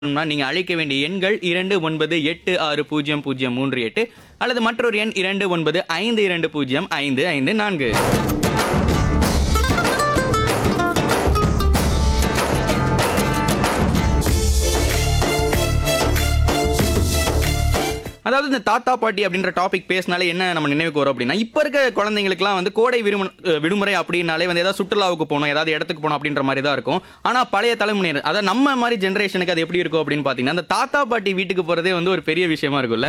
பண்ணணும்னா நீங்க அழைக்க வேண்டிய எண்கள் இரண்டு ஒன்பது எட்டு ஆறு பூஜ்ஜியம் பூஜ்ஜியம் மூன்று எட்டு அல்லது மற்றொரு எண் இரண்டு ஒன்பது ஐந்து இரண்டு பூஜ்ஜியம் ஐந்து ஐந்து நான்கு அதாவது இந்த தாத்தா பாட்டி அப்படின்ற டாபிக் பேசினாலே என்ன நம்ம நினைவுக்கு வரும் அப்படின்னா இப்போ இருக்க குழந்தைங்களுக்குலாம் வந்து கோடை விடுமு விடுமுறை அப்படின்னாலே வந்து ஏதாவது சுற்றுலாவுக்கு போகணும் ஏதாவது இடத்துக்கு போகணும் அப்படின்ற மாதிரி தான் இருக்கும் ஆனால் பழைய தலைமுறையினர் அதாவது நம்ம மாதிரி ஜென்ரேஷனுக்கு அது எப்படி இருக்கும் அப்படின்னு பார்த்தீங்கன்னா அந்த தாத்தா பாட்டி வீட்டுக்கு போகிறதே வந்து ஒரு பெரிய விஷயமா இருக்கும்ல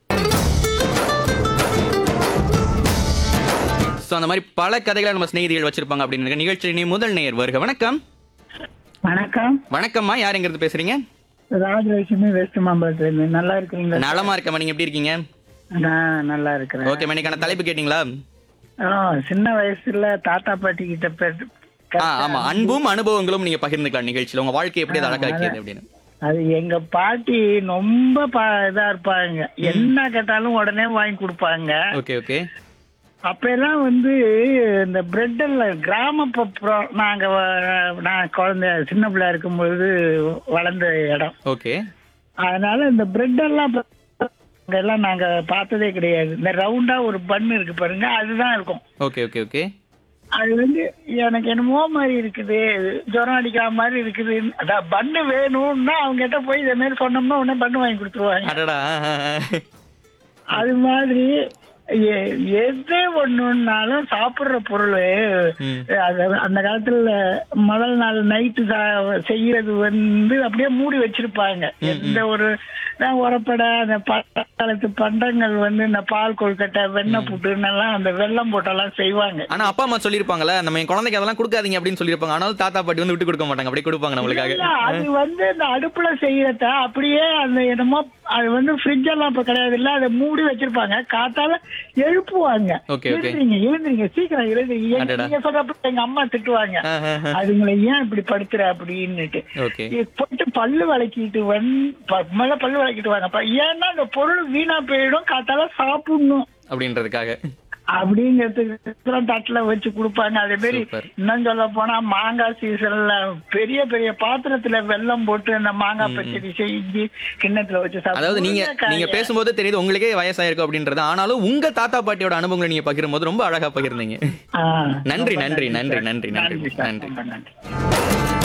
ஸோ அந்த மாதிரி பல கதைகளை நம்ம சிநேகிதிகள் வச்சிருப்பாங்க அப்படின்னு நிகழ்ச்சி முதல் நேயர் வருக வணக்கம் வணக்கம் வணக்கம்மா யார் எங்கிறது பேசுறீங்க ராஜலட்சுமி வெஸ்ட் மாம்பலத்துல இருந்து நல்லா இருக்கிறீங்களா நலமா இருக்கம்மா நீங்க எப்படி இருக்கீங்க நான் நல்லா இருக்கிறேன் ஓகே இன்னைக்கான தலைப்பு கேட்டிங்களா ஆ, சின்ன வயசுல தாத்தா பாட்டி கிட்ட பெ- ஆ ஆமா அன்பும் அனுபவங்களும் நீங்க பகிர்ந்துக்கலாம் நிகழ்ச்சியில உங்க வாழ்க்கை எப்படி அதை அழகாக்கியது அப்படின்னு அது எங்க பாட்டி ரொம்ப பா- இதா இருப்பாங்க என்ன கேட்டாலும் உடனே வாங்கி கொடுப்பாங்க ஓகே ஓகே அப்ப எல்லாம் வந்து இந்த பிரெட் எல்லாம் கிராமப்புறம் நாங்க வ- நான் குழந்தை சின்ன பிள்ளையா இருக்கும் பொழுது வளர்ந்த இடம் ஓகே அதனால இந்த பிரெட் எல்லாம் ப- அங்கெல்லாம் நாங்க பார்த்ததே கிடையாது இந்த ரவுண்டா ஒரு பன் இருக்கு பாருங்க அதுதான் இருக்கும் ஓகே ஓகே ஓகே அது வந்து எனக்கு என்னமோ மாதிரி இருக்குது ஜுரம் அடிக்கிற மாதிரி இருக்குது அதான் பண்ணு வேணும்னா அவங்க கிட்ட போய் இதே மாதிரி சொன்னோம்னா உடனே பண்ணு வாங்கி கொடுத்துருவாங்க அடடா அது மாதிரி எ- எது ஒண்ணுனாலும் சாப்பிடுற பொருள் ம். அது அந்த காலத்துல முதல் நாள் நைட்டு செய்யறது வந்து அப்படியே மூடி வச்சிருப்பாங்க எந்த ஒரு நான் உரப்படை அந்த காலத்து பண்டங்கள் வந்து இந்த பால் கொழுக்கட்டை வெண்ணெய் புட்டுன்னு எல்லாம் அந்த வெல்லம் போட்டெல்லாம் செய்வாங்க ஆனா அப்பா அம்மா சொல்லிருப்பாங்கல்ல நம்ம என் குழந்தைக்கு அதெல்லாம் கொடுக்காதீங்க அப்படின்னு சொல்லியிருப்பாங்க ஆனாலும் தாத்தா பாட்டி வந்து விட்டு கொடுக்க மாட்டாங்க அப்படியே கொடுப்பாங்க நம்மளுக்காக இல்ல, அது வந்து இந்த அடுப்புல செய்யறத அப்படியே அந்த என்னமோ அது வந்து ஃப்ரிட்ஜ் எல்லாம் இப்ப கிடையாது இல்ல அதை மூடி வச்சிருப்பாங்க காத்தால எழுப்புவாங்க Okay, okay. எழுந்திரிங்க எழுந்திரிங்க சீக்கிரம் எழுந்திரிங்க எங்க- அடடா. நீங்க சொல்றப்ப எங்க அம்மா திட்டுவாங்க அதுங்களை ஏன் இப்படி படுத்துற அப்படின்னுட்டு ஓகே இது போட்டு பல்லு விளக்கிட்டு வந் ப- முதல்ல பல்லு விளக்கிட்டு வாங்கப்பா ஏன்னா அந்த பொருள் வீணா போயிடும் காத்தால சாப்பிடணும் அப்படின்றதுக்காக அப்படிங்கிறதுக்கு தட்டுல வச்சு கொடுப்பாங்க அதே மாதிரி Super. இன்னும் சொல்ல போனா மாங்காய் சீசன்ல பெரிய பெரிய பாத்திரத்துல வெல்லம் போட்டு அந்த மாங்காய் பச்சடி செஞ்சு கிண்ணத்துல வச்சு சாப்பிட்டு அதாவது நீங்க முருங்கைக்காயை- நீங்க பேசும்போது தெரியுது உங்களுக்கே வயசாயிருக்கும் அப்படின்றது ஆனாலும் உங்க தாத்தா பாட்டியோட அனுபவங்களை நீங்க பகிரும்போது ரொம்ப அழகா பகிர்ந்தீங்க ஆ, நன்றி ரொம்ப நன்றி நன்றி சார். நன்றி நன்றி சார். நன்றி ரொம்ப நன்றி